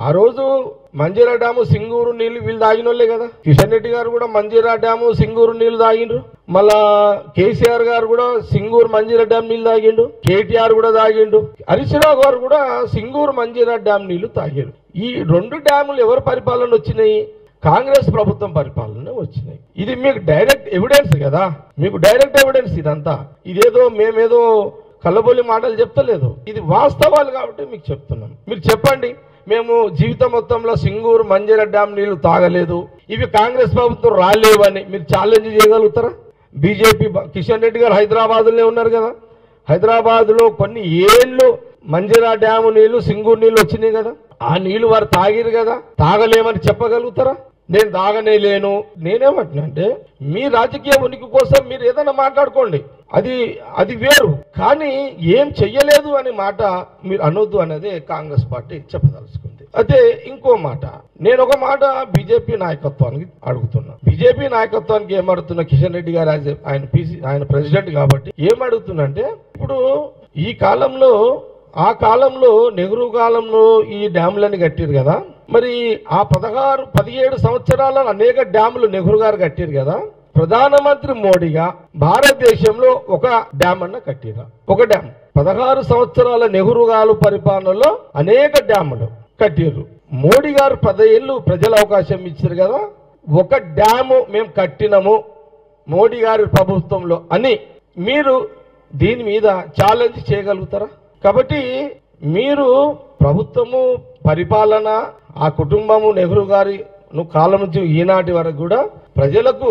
ఆ రోజు మంజీరా డ్యాము సింగూరు నీళ్లు వీళ్ళు తాగినోళ్ళే కదా కిషన్ రెడ్డి గారు కూడా మంజీరా డ్యాము సింగూరు నీళ్లు తాగిండ్రు మళ్ళా కేసీఆర్ గారు కూడా సింగూరు మంజీరా డ్యామ్ నీళ్లు తాగిండు కేటీఆర్ కూడా తాగిండు హరీష్ రావు గారు కూడా సింగూరు మంజీరా డ్యామ్ నీళ్లు తాగారు ఈ రెండు డ్యాములు ఎవరి పరిపాలన వచ్చినాయి కాంగ్రెస్ ప్రభుత్వం పరిపాలన వచ్చినాయి ఇది మీకు డైరెక్ట్ ఎవిడెన్స్ కదా మీకు డైరెక్ట్ ఎవిడెన్స్ ఇదంతా ఇదేదో మేమేదో కళ్ళబొల్లి మాటలు చెప్తలేదు ఇది వాస్తవాలు కాబట్టి మీకు చెప్తున్నాం మీరు చెప్పండి మేము జీవితం మొత్తంలో సింగూరు మంజీర డ్యామ్ నీళ్లు తాగలేదు ఇవి కాంగ్రెస్ ప్రభుత్వం రాలేవని మీరు ఛాలెంజ్ చేయగలుగుతారా బీజేపీ బ- కిషన్ రెడ్డి గారు హైదరాబాద్లోనే ఉన్నారు కదా హైదరాబాద్లో కొన్ని ఏళ్ళు మంజీరా డ్యాము నీళ్లు సింగూరు నీళ్లు వచ్చినాయి కదా ఆ నీళ్లు వారు తాగిరు కదా తాగలేమని చెప్పగలుగుతారా నేను తాగనే లేను నేనేమంటున్నా అంటే మీ రాజకీయ ఉనికి కోసం మీరు ఏదైనా మాట్లాడుకోండి అది అది వేరు కానీ ఏం చెయ్యలేదు అనే మాట మీరు అనొద్దు అనేది కాంగ్రెస్ పార్టీ చెప్పదలుచుకుంది అదే ఇంకో మాట నేను ఒక మాట బీజేపీ నాయకత్వానికి అడుగుతున్నా బీజేపీ నాయకత్వానికి ఏమడుతున్నా కిషన్ రెడ్డి గారు as a- ఆయన పీసీ ఆయన ప్రెసిడెంట్ కాబట్టి ఏమడుగుతున్నా అంటే ఇప్పుడు ఈ కాలంలో ఆ కాలంలో నెహ్రూ కాలంలో ఈ డ్యాములని కట్టారు కదా మరి ఆ పదహారు పదిహేడు సంవత్సరాల అనేక డ్యాములు నెహ్రూ గారు కట్టారు కదా ప్రధానమంత్రి మోడీగా భారతదేశంలో ఒక డ్యామ్ అన్న కట్టిరా ఒక డ్యామ్ పదహారు సంవత్సరాల నెహ్రూ గారు పరిపాలనలో అనేక డ్యాములు కట్టిర్రు మోడీ గారు పదేళ్ళు ప్రజల అవకాశం ఇచ్చారు కదా ఒక డ్యాము మేము కట్టినము మోడీ గారి ప్రభుత్వంలో అని మీరు దీని మీద ఛాలెంజ్ చేయగలుగుతారా కాబట్టి మీరు ప్రభుత్వము పరిపాలన ఆ కుటుంబము నెహ్రూ గారి ను కాలం నుంచి ఈనాటి వరకు కూడా ప్రజలకు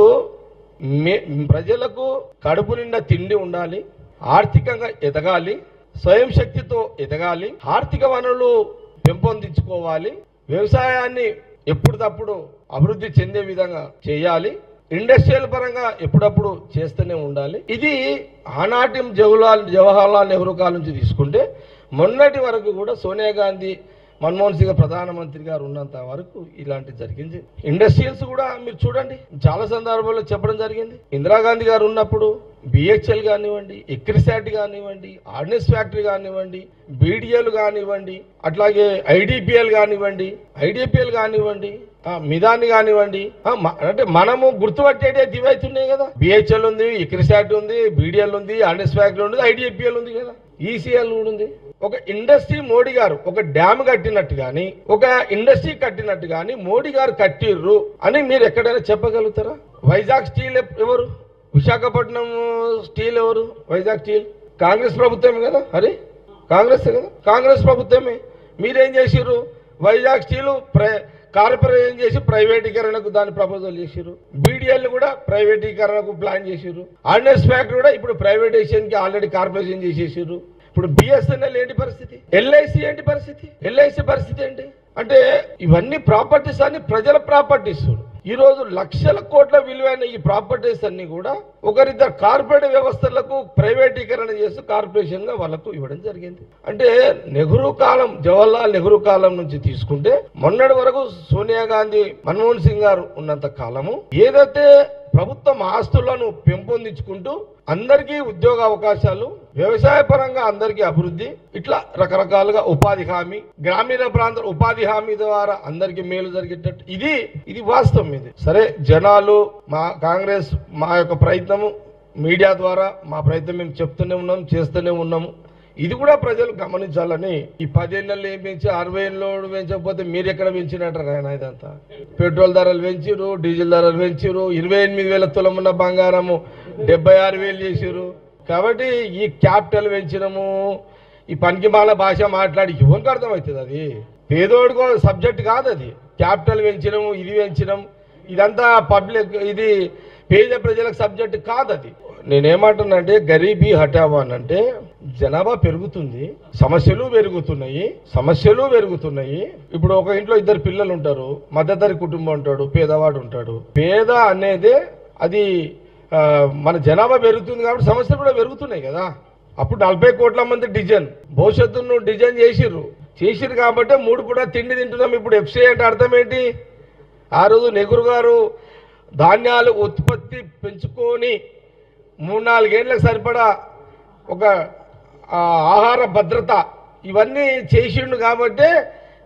మే- ప్రజలకు కడుపు నిండా తిండి ఉండాలి ఆర్థికంగా ఎదగాలి స్వయం శక్తితో ఎదగాలి ఆర్థిక వనరులు పెంపొందించుకోవాలి వ్యవసాయాన్ని ఎప్పటికప్పుడు అభివృద్ధి చెందే విధంగా చేయాలి ఇండస్ట్రియల్ పరంగా ఎప్పుడప్పుడు చేస్తూనే ఉండాలి ఇది ఆనాటి జవహర్లాల్ జవహర్లాల్ నెహ్రూ కాలం నుంచి తీసుకుంటే మొన్నటి వరకు కూడా సోనియా గాంధీ మన్మోహన్ సింగ్ ప్రధానమంత్రి గారు ఉన్నంత వరకు ఇలాంటి జరిగింది ఇండస్ట్రియల్స్ కూడా మీరు చూడండి చాలా సందర్భాల్లో చెప్పడం జరిగింది ఇందిరాగాంధీ గారు ఉన్నప్పుడు బిహెచ్ఎల్ కానివ్వండి ఎక్రిసాట్ కానివ్వండి ఆర్డినెన్స్ ఫ్యాక్టరీ కానివ్వండి బీడిఎల్ కానివ్వండి అట్లాగే ఐడిపిఎల్ కానివ్వండి ఐడిపిఎల్ కానివ్వండి ఆ, మిదాని కానివ్వండి ఆ, మ- అంటే మనము గుర్తుపట్టేటే ఇవైతున్నాయి కదా బిహెచ్ఎల్ ఉంది ఎక్రిసాట్ ఉంది బీడిఎల్ ఉంది ఆర్డినెన్స్ ఫ్యాక్టరీ ఉంది ఐడిపిఎల్ ఉంది కదా ఈసీఎల్ కూడా ఉంది ఒక ఇండస్ట్రీ మోడీ గారు ఒక డ్యామ్ కట్టినట్టు గాని ఒక ఇండస్ట్రీ కట్టినట్టు గాని మోడీ గారు కట్టిర్రు అని మీరు ఎక్కడైనా చెప్పగలుగుతారా వైజాగ్ స్టీల్ ఎప్- ఎవరు విశాఖపట్నం స్టీల్ ఎవరు వైజాగ్ స్టీల్ కాంగ్రెస్ ప్రభుత్వమే కదా అరే కాంగ్రెస్ కదా కాంగ్రెస్ ప్రభుత్వమే మీరేం చేసిర్రు వైజాగ్ స్టీల్ ప్ర కార్పొరేషన్ చేసి ప్రైవేటీకరణకు దాని ప్రపోజల్ చేసిర్రు బీడీఎల్ కూడా ప్రైవేటీకరణకు ప్లాన్ చేసిర్రు ఆర్డినెన్స్ ఫ్యాక్టరీ కూడా ఇప్పుడు ప్రైవేటైజేషన్ కి ఆల్రెడీ కార్పొరేషన్ చేసేసిర్రు ఇప్పుడు బిఎస్ఎన్ఎల్ ఏంటి పరిస్థితి ఎల్ఐసి ఏంటి పరిస్థితి ఎల్ఐసి పరిస్థితి ఏంటి అంటే ఇవన్నీ ప్రాపర్టీస్ అన్ని ప్రజల ప్రాపర్టీస్ ఈ రోజు లక్షల కోట్ల విలువైన ఈ ప్రాపర్టీస్ అన్ని కూడా ఒకరిద్దరు కార్పొరేట్ వ్యవస్థలకు ప్రైవేటీకరణ చేసి కార్పొరేషన్ గా వాళ్ళకు ఇవ్వడం జరిగింది అంటే నెహ్రూ కాలం జవహర్లాల్ నెహ్రూ కాలం నుంచి తీసుకుంటే మొన్నటి వరకు సోనియా గాంధీ మన్మోహన్ సింగ్ గారు ఉన్నంత కాలము ఏదైతే ప్రభుత్వం ఆస్తులను పెంపొందించుకుంటూ అందరికీ ఉద్యోగ అవకాశాలు వ్యవసాయ పరంగా అందరికీ అభివృద్ధి ఇట్లా రకరకాలుగా ఉపాధి హామీ గ్రామీణ ప్రాంత ఉపాధి హామీ ద్వారా అందరికీ మేలు జరిగేటట్టు ఇది ఇది వాస్తవం ఇది సరే జనాలు మా కాంగ్రెస్ మా యొక్క ప్రయత్నము మీడియా ద్వారా మా ప్రయత్నం మేము చెప్తూనే ఉన్నాం చేస్తూనే ఉన్నాము ఇది కూడా ప్రజలు గమనించాలని ఈ పదేళ్ళలో ఏం పెంచి అరవై ఏళ్ళు పెంచకపోతే మీరు ఎక్కడ పెంచినట్టు ఆయన ఇదంతా పెట్రోల్ ధరలు పెంచిరు డీజిల్ ధరలు పెంచిరు ఇరవై ఎనిమిది వేల తులమున్న బంగారము డెబ్బై ఆరు వేలు చేసిరు కాబట్టి ఈ క్యాపిటల్ పెంచినము ఈ పనికిమాల భాష మాట్లాడి ఎవరికి అర్థమవుతుంది అది పేదోడికో సబ్జెక్ట్ కాదు అది క్యాపిటల్ పెంచినము ఇది పెంచినాం ఇదంతా పబ్లిక్ ఇది పేద ప్రజలకు సబ్జెక్ట్ కాదు అది నేనేమంటున్నానంటే గరీబీ హటావా అని అంటే జనాభా పెరుగుతుంది సమస్యలు పెరుగుతున్నాయి సమస్యలు పెరుగుతున్నాయి ఇప్పుడు ఒక ఇంట్లో ఇద్దరు పిల్లలు ఉంటారు మధ్యతరి కుటుంబం ఉంటాడు పేదవాడు ఉంటాడు పేద అనేది అది ఆ, మన జనాభా పెరుగుతుంది కాబట్టి సమస్యలు కూడా పెరుగుతున్నాయి కదా అప్పుడు నలభై కోట్ల మంది డిజైన్ భవిష్యత్తును డిజైన్ చేసిర్రు చేసిర్రు కాబట్టి మూడు పూట తిండి తింటున్నాం ఇప్పుడు ఎఫ్సీ అంటే అర్థం ఏంటి ఆ రోజు నెహ్రూ గారు ధాన్యాలు ఉత్పత్తి పెంచుకొని మూడు నాలుగేళ్లకు సరిపడా ఒక ఆ, ఆహార భద్రత ఇవన్నీ చేసిండు కాబట్టి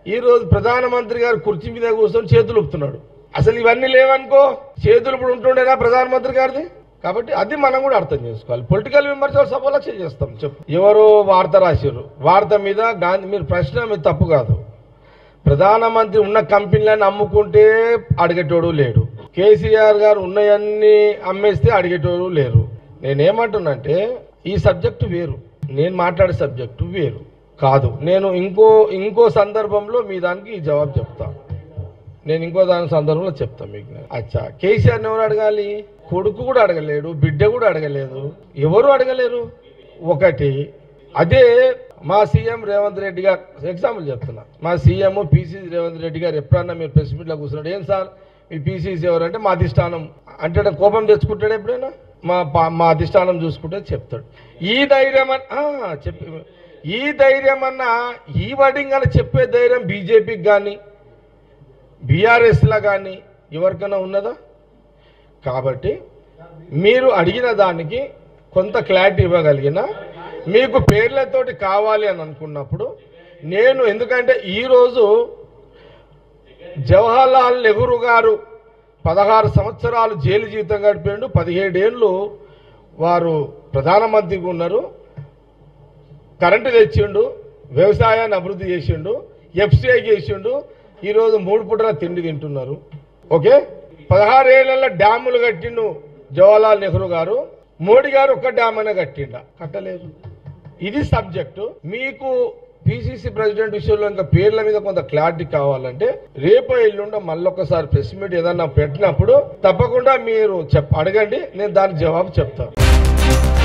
ఈ రోజు ప్రధానమంత్రి గారు కుర్చీ మీద కూర్చొని చేతులు ఊపుతున్నాడు అసలు ఇవన్నీ లేవనుకో చేతులు ఇప్పుడు ఉంటుండేనా ప్రధానమంత్రి గారిది కాబట్టి అది మనం కూడా అర్థం చేసుకోవాలి పొలిటికల్ విమర్శలు సభలక్ష చేస్తాం చెప్పు ఎవరో వార్త రాశారు వార్త మీద గాంధీ మీరు ప్రశ్న మీద తప్పు కాదు ప్రధానమంత్రి ఉన్న కంపెనీలను అమ్ముకుంటే అడిగేటోడు లేడు కేసీఆర్ గారు ఉన్నవన్నీ అమ్మేస్తే అడిగేటోడు లేరు నేనేమంటున్నంటే ఈ సబ్జెక్టు వేరు నేను మాట్లాడే సబ్జెక్టు వేరు కాదు నేను ఇంకో ఇంకో సందర్భంలో మీ దానికి ఈ జవాబు చెప్తా నేను ఇంకో దాని సందర్భంలో చెప్తా మీకు నేను. అచ్చా కేసీఆర్ని ఎవరు అడగాలి కొడుకు కూడా అడగలేడు బిడ్డ కూడా అడగలేదు ఎవరు అడగలేరు ఒకటి అదే మా సీఎం రేవంత్ రెడ్డి గారు ఎగ్జాంపుల్ చెప్తున్నా మా సీఎం పీసీసీ రేవంత్ రెడ్డి గారు ఎప్పుడన్నా మీరు ప్రెస్ మీట్లో కూర్చున్నాడు ఏం సార్ మీ పీసీసీ ఎవరు అంటే మా అధిష్టానం అంటే ఆయన కోపం తెచ్చుకుంటాడు ఎప్పుడైనా మా పా- మా అధిష్టానం చూసుకుంటే చెప్తాడు ఈ ధైర్యం అన్- ఆ, చెప్పి ఈ ధైర్యం అన్న ఈ వర్డింగ్ అని చెప్పే ధైర్యం బీజేపీకి కానీ బీఆర్ఎస్లా కానీ ఎవరికైనా ఉన్నదా కాబట్టి మీరు అడిగిన దానికి కొంత క్లారిటీ ఇవ్వగలిగిన మీకు పేర్లతోటి కావాలి అని అనుకున్నప్పుడు నేను ఎందుకంటే ఈరోజు జవహర్లాల్ నెహ్రూ గారు పదహారు సంవత్సరాలు జైలు జీవితం గడిపాడు పదిహేడేళ్ళు వారు ప్రధానమంత్రిగా ఉన్నారు కరెంటు తెచ్చిండు వ్యవసాయాన్ని అభివృద్ధి చేసిండు ఎఫ్సిఐ చేసిండు ఈరోజు మూడు పూటల తిండి తింటున్నారు ఓకే పదహారేళ్ల డ్యాములు కట్టిండు జవహర్లాల్ నెహ్రూ గారు మోడీ గారు ఒక్క డ్యామ్ అయినా కట్టిండ కట్టలేదు ఇది సబ్జెక్టు మీకు పిసిసి ప్రెసిడెంట్ విషయంలో ఇంకా పేర్ల మీద కొంత క్లారిటీ కావాలంటే రేపు ఎల్లుండో మళ్ళొకసారి ప్రెస్ మీట్ ఏదన్నా పెట్టినప్పుడు తప్పకుండా మీరు చెప్ అడగండి నేను దానికి జవాబు చెప్తాను